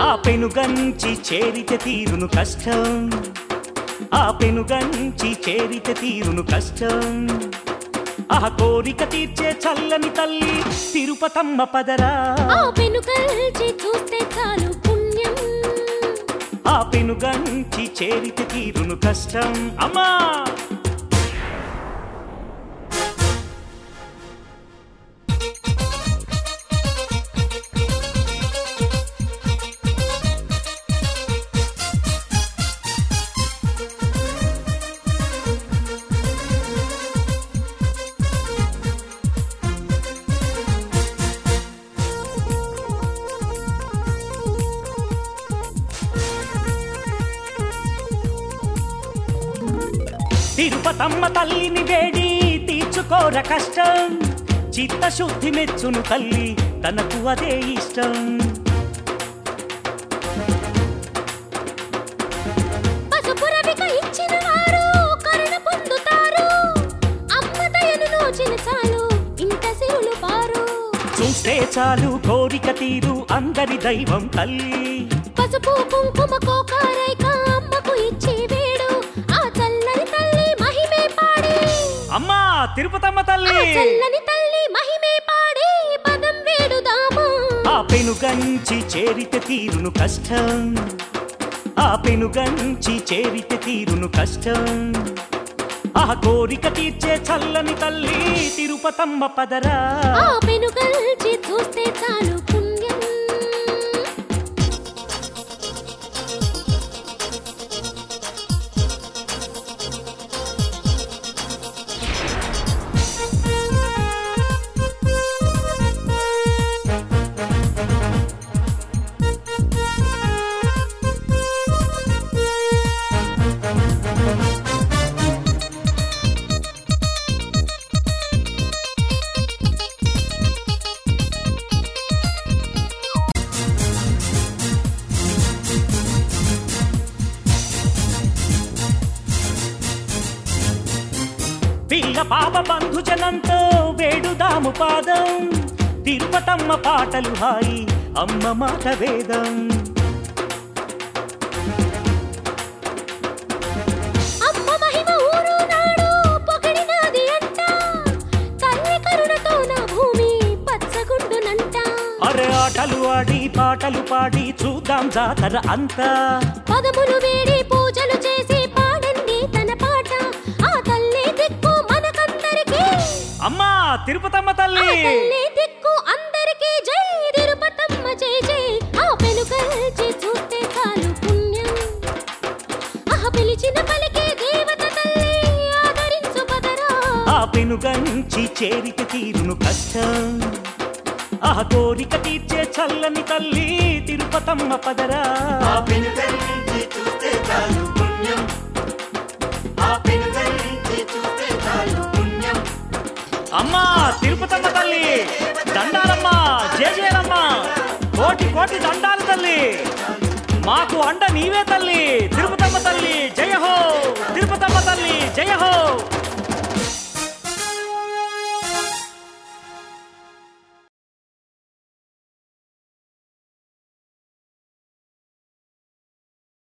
ఆ పెనుగంచి చేరితే తీరును కష్టం ఆ పెనుగంచి చేరితే తీరును కష్టం ఆ కోరిక తీర్చే చల్లని తల్లి తిరుపతమ్మ పదరా ఆ పెనుకల్చి చూస్తే చాలు పుణ్యం ఆ పెనుగంచి చేరితే తీరును కష్టం అమ్మా తిరుపతమ్మ తల్లిని వేడి తీర్చుకోర కష్టం చిత్తశుద్ధి మెచ్చును తల్లి తనకు అదే ఇష్టం పసుపు రవిక ఇచ్చిన వారు కరుణ పొందుతారు అమ్మ దయను నోచిన చాలు ఇంట సిరులు పారు చూస్తే చాలు కోరిక తీరు అందరి దైవం తల్లి పసుపు కుంకుమ కోకారైక అమ్మకు ఇచ్చి వేడు ఆ చల్లని తల్లి మహిమే పాడి అమ్మా తిరుపతమ్మ ఆ తల్లి చల్లని తల్లి మహిమే పాడి పదం వేడుదామా ఆ పెనుగంచి చేరితే తీరును కష్టం ఆ పెనుగంచి చేరితే తీరును కష్టం ఆ కోరిక తీర్చే చల్లని తల్లి తిరుపతమ్మ పదరా ఆ పెనుగల్చి చూస్తే చాలు పుణ్యం పిల్ల పాప బంధుజనంతో వేడుదాము పాదం తిరుపతమ్మ పాటలు హాయి అమ్మ మాట వేదం అమ్మ మహిమ ఊరు నాడు పొగిడినాది అంట తల్లి కరుణతో నా భూమి పచ్చగుండునంట అరే ఆటలు ఆడి పాటలు పాడి చూద్దాం జాతర అంతా పదములు వేడి పూజలు చేసి పాడండి తన పాట ఆ తల్లి దిక్కు మనకందరికి అమ్మా తిరుపతమ్మ ఆ తల్లి తల్లి దిక్కు అందరికి జై తిరుపతమ్మ జై జై ఆ పెనుకల్చి చూస్తే చాలు పుణ్యం ఆ పిలిచిన పలికే దేవత తల్లి ఆదరించు పదరా ఆ పెనుగంచి చేరిక తీరును కష్టం ఆ కోరిక తీర్చే చల్లని తల్లి తిరుపతమ్మ పదరా ఆ పెనుగరించి చూస్తే చాలు పుణ్యం ఆ పెనుగరించి చూస్తే చాలు పుణ్యం అమ్మా తిరుపతమ్మ తల్లి దండాలమ్మా జేజేలమ్మా కోటి కోటి దండాలు తల్లి మాకు అండ నీవే తల్లి తిరుపతమ్మ తల్లి